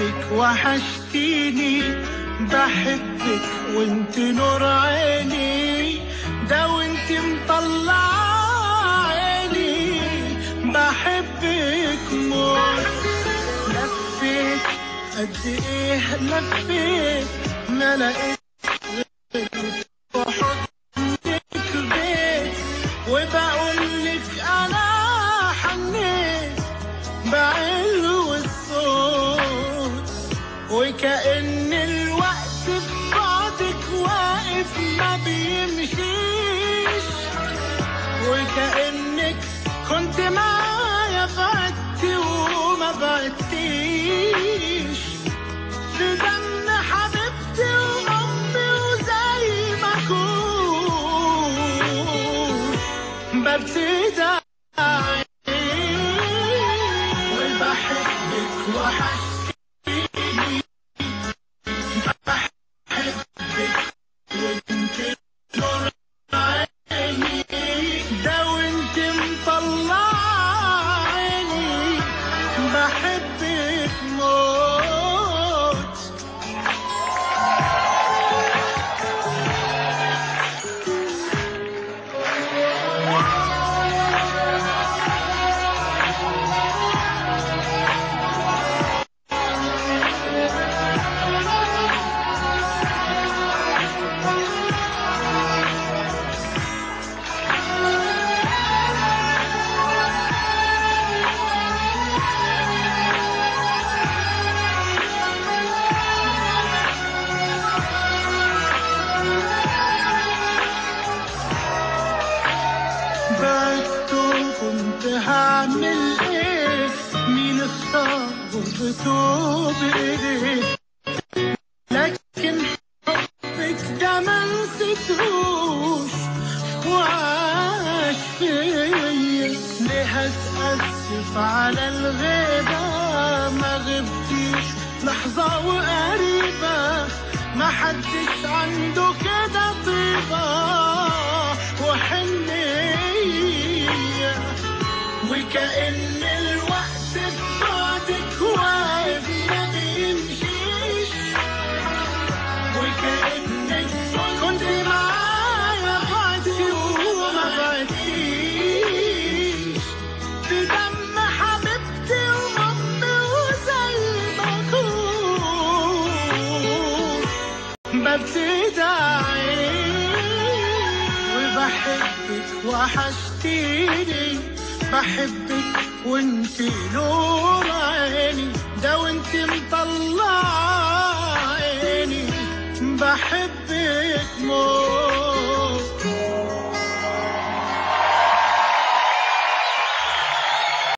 بحبك وحشتيني بحبك وانت نور عيني ده وانت مطلع عيني بحبك موت لفيت قد ايه لفيت ما لقيت غير بحضنك البيت وبقول لك انا حنيت بعلو الصوت وكأن الوقت في بعدك واقف ما بيمشيش وكأنك كنت معايا بعدتي وما بعدتيش في دم حبيبتي وأمي وزي ما أكون ببتدي وبحبك وحشتيني بحبك وانت نور عيني ده وانت مطلع عيني بحبك موت بعدت وكنت هعمل ايه مين اختار غربته بايديه لكن حبك ده ما نسيتهوش وعاش فيا ليه هتأسف على الغيبة ما غبتيش لحظة وقريبة ما حدش عنده كده طيبة وحنية وكأن الوقت في بعدك واقف ما بيمشيش وكأنك كنت معايا بعدي وما بعدتيش في دم حبيبتي وأمي وزي ما أكون ببتدي وبحبك وحشتيني بحبك وانت نور عيني ده وانت مطلع